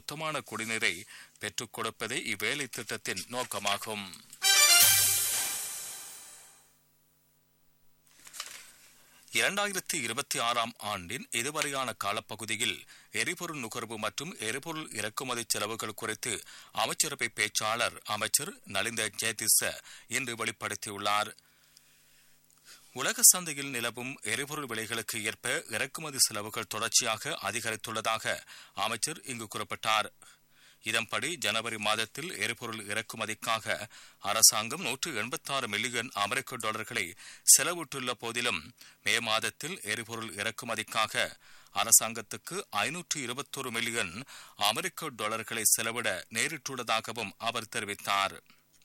சுத்தமான குடிநீரை பெற்றுக் கொடுப்பதே இவ்வேலை திட்டத்தின் நோக்கமாகும் இரண்டாயிரத்தி இருபத்தி ஆறாம் ஆண்டின் இதுவரையான காலப்பகுதியில் எரிபொருள் நுகர்வு மற்றும் எரிபொருள் இறக்குமதி செலவுகள் குறித்து அமைச்சரவை பேச்சாளர் அமைச்சர் நலிந்த ஜெயதிச இன்று வெளிப்படுத்தியுள்ளார் உலக சந்தையில் நிலவும் எரிபொருள் விலைகளுக்கு ஏற்ப இறக்குமதி செலவுகள் தொடர்ச்சியாக அதிகரித்துள்ளதாக அமைச்சர் இங்கு குறிப்பிட்டார் இதன்படி ஜனவரி மாதத்தில் எரிபொருள் இறக்குமதிக்காக அரசாங்கம் நூற்று எண்பத்தாறு மில்லியன் அமெரிக்க டாலர்களை செலவிட்டுள்ள போதிலும் மே மாதத்தில் எரிபொருள் இறக்குமதிக்காக அரசாங்கத்துக்கு ஐநூற்று இருபத்தொரு மில்லியன் அமெரிக்க டாலர்களை செலவிட நேரிட்டுள்ளதாகவும் அவர் தெரிவித்தார்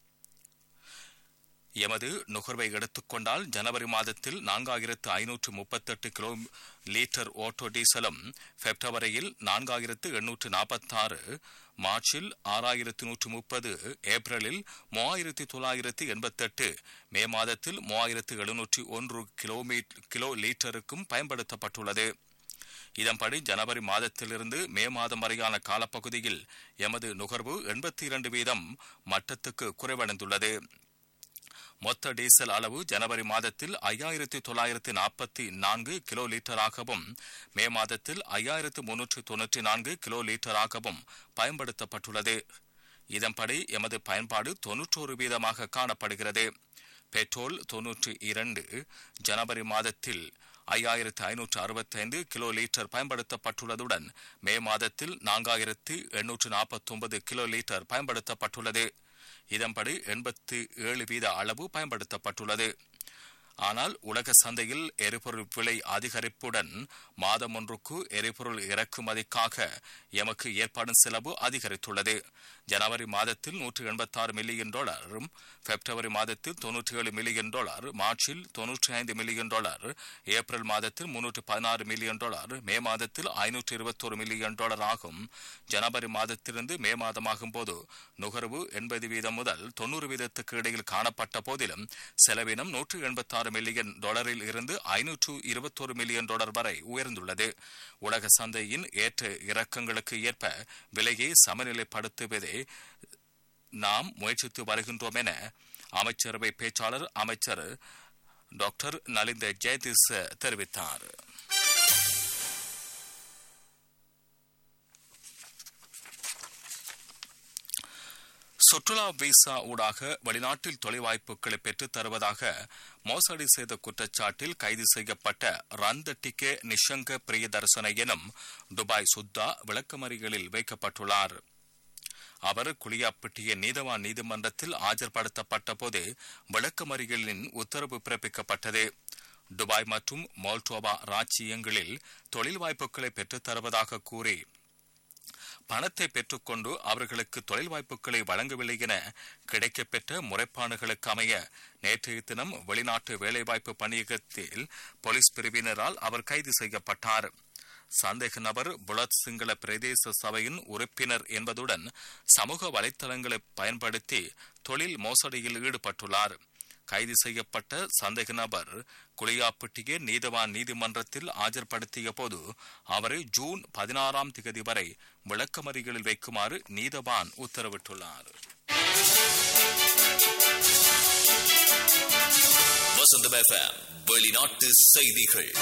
எமது நுகர்வை எடுத்துக்கொண்டால் ஜனவரி மாதத்தில் நான்காயிரத்து ஐநூற்று முப்பத்தெட்டு கிலோ லீட்டர் ஓட்டோ டீசலும் பிப்ரவரியில் நான்காயிரத்து எண்ணூற்று நாற்பத்தாறு மார்ச்சில் ஆறாயிரத்து நூற்று முப்பது ஏப்ரலில் மூவாயிரத்து தொள்ளாயிரத்து எண்பத்தெட்டு மே மாதத்தில் மூவாயிரத்து எழுநூற்று ஒன்று கிலோமீட்டர் கிலோ லீட்டருக்கும் பயன்படுத்தப்பட்டுள்ளது இதன்படி ஜனவரி மாதத்திலிருந்து மே மாதம் வரையான காலப்பகுதியில் எமது நுகர்வு எண்பத்தி இரண்டு வீதம் மட்டத்துக்கு குறைவடைந்துள்ளது மொத்த டீசல் அளவு ஜனவரி மாதத்தில் ஐயாயிரத்தி தொள்ளாயிரத்தி நாற்பத்தி நான்கு கிலோ லீட்டராகவும் மே மாதத்தில் ஐயாயிரத்து முன்னூற்று தொன்னூற்றி நான்கு கிலோ லீட்டராகவும் பயன்படுத்தப்பட்டுள்ளது இதன்படி எமது பயன்பாடு தொன்னூற்றோரு வீதமாக காணப்படுகிறது பெட்ரோல் தொன்னூற்றி இரண்டு ஜனவரி மாதத்தில் ஐயாயிரத்து ஐநூற்று அறுபத்தைந்து கிலோ லீட்டர் பயன்படுத்தப்பட்டுள்ளதுடன் மே மாதத்தில் நான்காயிரத்து எண்ணூற்று நாற்பத்தொன்பது கிலோ லீட்டர் பயன்படுத்தப்பட்டுள்ளது இதன்படி எண்பத்தி ஏழு வீத அளவு பயன்படுத்தப்பட்டுள்ளது ஆனால் உலக சந்தையில் எரிபொருள் விலை அதிகரிப்புடன் மாதம் ஒன்றுக்கு எரிபொருள் இறக்குமதிக்காக எமக்கு ஏற்பாடும் செலவு அதிகரித்துள்ளது ஜனவரி மாதத்தில் நூற்று எண்பத்தாறு மில்லியன் டாலரும் பிப்ரவரி மாதத்தில் தொன்னூற்றி ஏழு மில்லியன் டாலர் மார்ச்சில் தொன்னூற்றி ஐந்து மில்லியன் டாலர் ஏப்ரல் மாதத்தில் முன்னூற்று பதினாறு மில்லியன் டாலர் மே மாதத்தில் ஐநூற்று இருபத்தோரு மில்லியன் டாலர் ஆகும் ஜனவரி மாதத்திலிருந்து மே மாதமாகும் போது நுகர்வு எண்பது வீதம் முதல் தொன்னூறு வீதத்துக்கு இடையில் காணப்பட்ட போதிலும் செலவினம் நூற்று எண்பத்தாறு மில்லியன் டாலரில் இருந்து ஐநூற்று இருபத்தோரு மில்லியன் டாலர் வரை உயர்ந்துள்ளது உலக சந்தையின் ஏற்ற இறக்கங்களுக்கு ஏற்ப விலையை சமநிலைப்படுத்துவதே நாம் முயற்சித்து வருகின்றோம் என அமைச்சரவை பேச்சாளர் அமைச்சர் டாக்டர் நலிந்த ஜெயதிஸ் தெரிவித்தார் சுற்றுலா விசா ஊடாக வெளிநாட்டில் தொலைவாய்ப்புகளை பெற்றுத் தருவதாக மோசடி செய்த குற்றச்சாட்டில் கைது செய்யப்பட்ட ரந்த டிகே நிஷங்க பிரியதர்சன எனும் துபாய் சுத்தா விளக்கமறிகளில் வைக்கப்பட்டுள்ளார் அவர் குளியாப்பட்டிய நீதவான் நீதிமன்றத்தில் ஆஜர்படுத்தப்பட்ட போது விளக்கமறிகளின் உத்தரவு பிறப்பிக்கப்பட்டது துபாய் மற்றும் மோல்டோவா ராச்சியங்களில் தொழில் வாய்ப்புகளை பெற்றுத் தருவதாக கூறி பணத்தை பெற்றுக்கொண்டு அவர்களுக்கு தொழில் வாய்ப்புகளை வழங்கவில்லை என கிடைக்கப்பெற்ற முறைப்பாடுகளுக்கு அமைய நேற்றைய தினம் வெளிநாட்டு வேலைவாய்ப்பு பணியகத்தில் போலீஸ் பிரிவினரால் அவர் கைது செய்யப்பட்டார் சந்தேக நபர் புலத் சிங்கள பிரதேச சபையின் உறுப்பினர் என்பதுடன் சமூக வலைத்தளங்களை பயன்படுத்தி தொழில் மோசடியில் ஈடுபட்டுள்ளார் கைது செய்யப்பட்ட சந்தேக நபர் குளியாப்பட்டிய நீதவான் நீதிமன்றத்தில் ஆஜர்படுத்திய போது அவரை ஜூன் பதினாறாம் திகதி வரை விளக்கமறிகளில் வைக்குமாறு நீதவான் உத்தரவிட்டுள்ளார் வசந்தம் எஃப்எம் வெளிநாட்டு செய்திகள்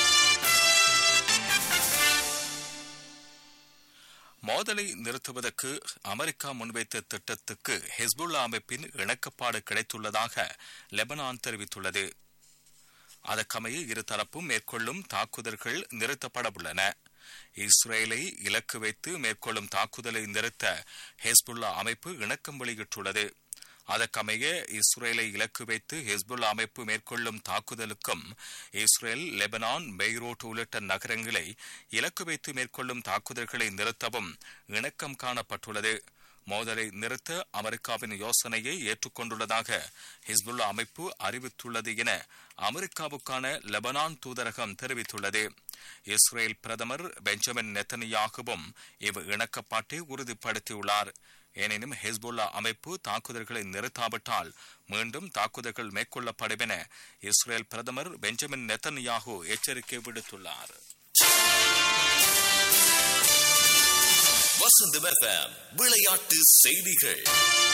மோதலை நிறுத்துவதற்கு அமெரிக்கா முன்வைத்த திட்டத்துக்கு ஹெஸ்புல்லா அமைப்பின் இணக்கப்பாடு கிடைத்துள்ளதாக லெபனான் தெரிவித்துள்ளது அதற்கமைய இருதரப்பும் மேற்கொள்ளும் தாக்குதல்கள் நிறுத்தப்படவுள்ளன இஸ்ரேலை இலக்கு வைத்து மேற்கொள்ளும் தாக்குதலை நிறுத்த ஹெஸ்புல்லா அமைப்பு இணக்கம் வெளியிட்டுள்ளது அதற்கமைய இஸ்ரேலை இலக்கு வைத்து ஹெஸ்புல்லா அமைப்பு மேற்கொள்ளும் தாக்குதலுக்கும் இஸ்ரேல் லெபனான் பெய்ரோட் உள்ளிட்ட நகரங்களை இலக்கு வைத்து மேற்கொள்ளும் தாக்குதல்களை நிறுத்தவும் இணக்கம் காணப்பட்டுள்ளது மோதலை நிறுத்த அமெரிக்காவின் யோசனையை ஏற்றுக்கொண்டுள்ளதாக ஹிஸ்புல்லா அமைப்பு அறிவித்துள்ளது என அமெரிக்காவுக்கான லெபனான் தூதரகம் தெரிவித்துள்ளது இஸ்ரேல் பிரதமர் பெஞ்சமின் நெத்தனியாகவும் இவ் இணக்கப்பாட்டை உறுதிப்படுத்தியுள்ளார் எனினும் ஹிஸ்புல்லா அமைப்பு தாக்குதல்களை நிறுத்தாவிட்டால் மீண்டும் தாக்குதல்கள் மேற்கொள்ளப்படும் என இஸ்ரேல் பிரதமர் பெஞ்சமின் நெத்தனியாகு எச்சரிக்கை விடுத்துள்ளார் வசந்தம் எஃப்எம் விளையாட்டு செய்திகள்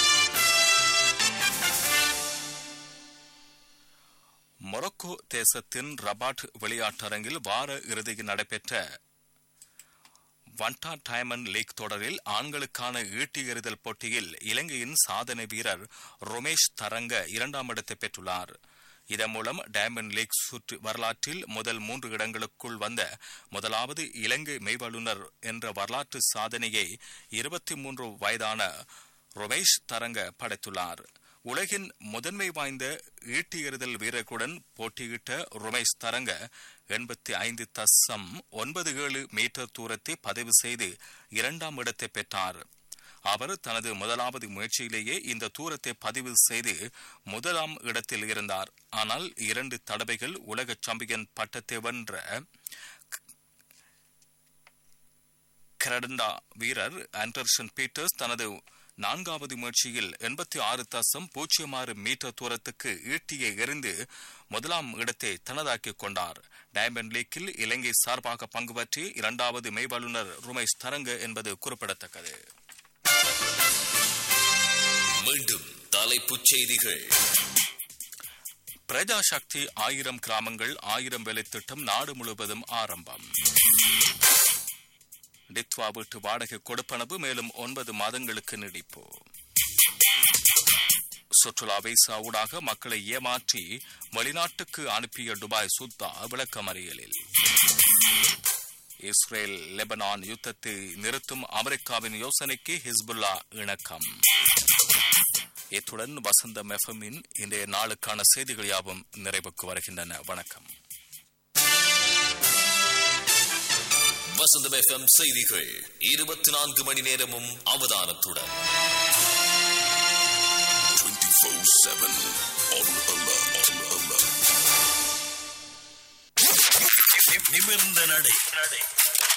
மொரோக்கோ தேசத்தின் ரபாட் விளையாட்டரங்கில் வார இறுதியில் நடைபெற்ற வண்டா டைமண்ட் லீக் தொடரில் ஆண்களுக்கான ஈட்டி எறிதல் போட்டியில் இலங்கையின் சாதனை வீரர் ரொமேஷ் தரங்க இரண்டாம் இடத்தை பெற்றுள்ளார் இதன் மூலம் டைமண்ட் லீக் சுற்று வரலாற்றில் முதல் மூன்று இடங்களுக்குள் வந்த முதலாவது இலங்கை மெய்வல்லுநர் என்ற வரலாற்று சாதனையை இருபத்தி மூன்று வயதான ரொமேஷ் தரங்க படைத்துள்ளார் உலகின் முதன்மை வாய்ந்த ஈட்டி எறிதல் வீரர்களுடன் போட்டியிட்ட ருமேஷ் தரங்க எண்பத்தி ஐந்து தசம் ஒன்பது ஏழு மீட்டர் தூரத்தை பதிவு செய்து இரண்டாம் இடத்தை பெற்றார் அவர் தனது முதலாவது முயற்சியிலேயே இந்த தூரத்தை பதிவு செய்து முதலாம் இடத்தில் இருந்தார் ஆனால் இரண்டு தடவைகள் உலக சாம்பியன் பட்டத்தை வென்ற கரடண்டா வீரர் ஆண்டர்சன் பீட்டர்ஸ் தனது நான்காவது முயற்சியில் எண்பத்தி ஆறு தசம் பூஜ்ஜியம் ஆறு மீட்டர் தூரத்துக்கு ஈட்டியை எறிந்து முதலாம் இடத்தை தனதாக்கிக் கொண்டார் டைமண்ட் லீக்கில் இலங்கை சார்பாக பங்கு பற்றி இரண்டாவது மெய்வல்லுநர் ருமேஷ் தரங்க என்பது குறிப்பிடத்தக்கது மீண்டும் தலைப்புச் செய்திகள் பிரஜா சக்தி ஆயிரம் கிராமங்கள் ஆயிரம் வேலை திட்டம் நாடு முழுவதும் ஆரம்பம் டித்வா வீட்டு வாடகை கொடுப்பனவு மேலும் ஒன்பது மாதங்களுக்கு நீடிப்பு சுற்றுலா விசா ஊடாக மக்களை ஏமாற்றி வெளிநாட்டுக்கு அனுப்பிய துபாய் சுல்தா விளக்கமறியலில் இஸ்ரேல் லெபனான் யுத்தத்தை நிறுத்தும் அமெரிக்காவின் யோசனைக்கு ஹிஸ்புல்லா இணக்கம் இத்துடன் வசந்தம் எஃப்எம்மின் இன்றைய நாளுக்கான செய்திகள் யாவும் நிறைவுக்கு வருகின்றன வணக்கம் வசந்தம் எஃப்எம் செய்திகள் இருபத்தி நான்கு மணி நேரமும் அவதானத்துடன் நிமிர்ந்த நடை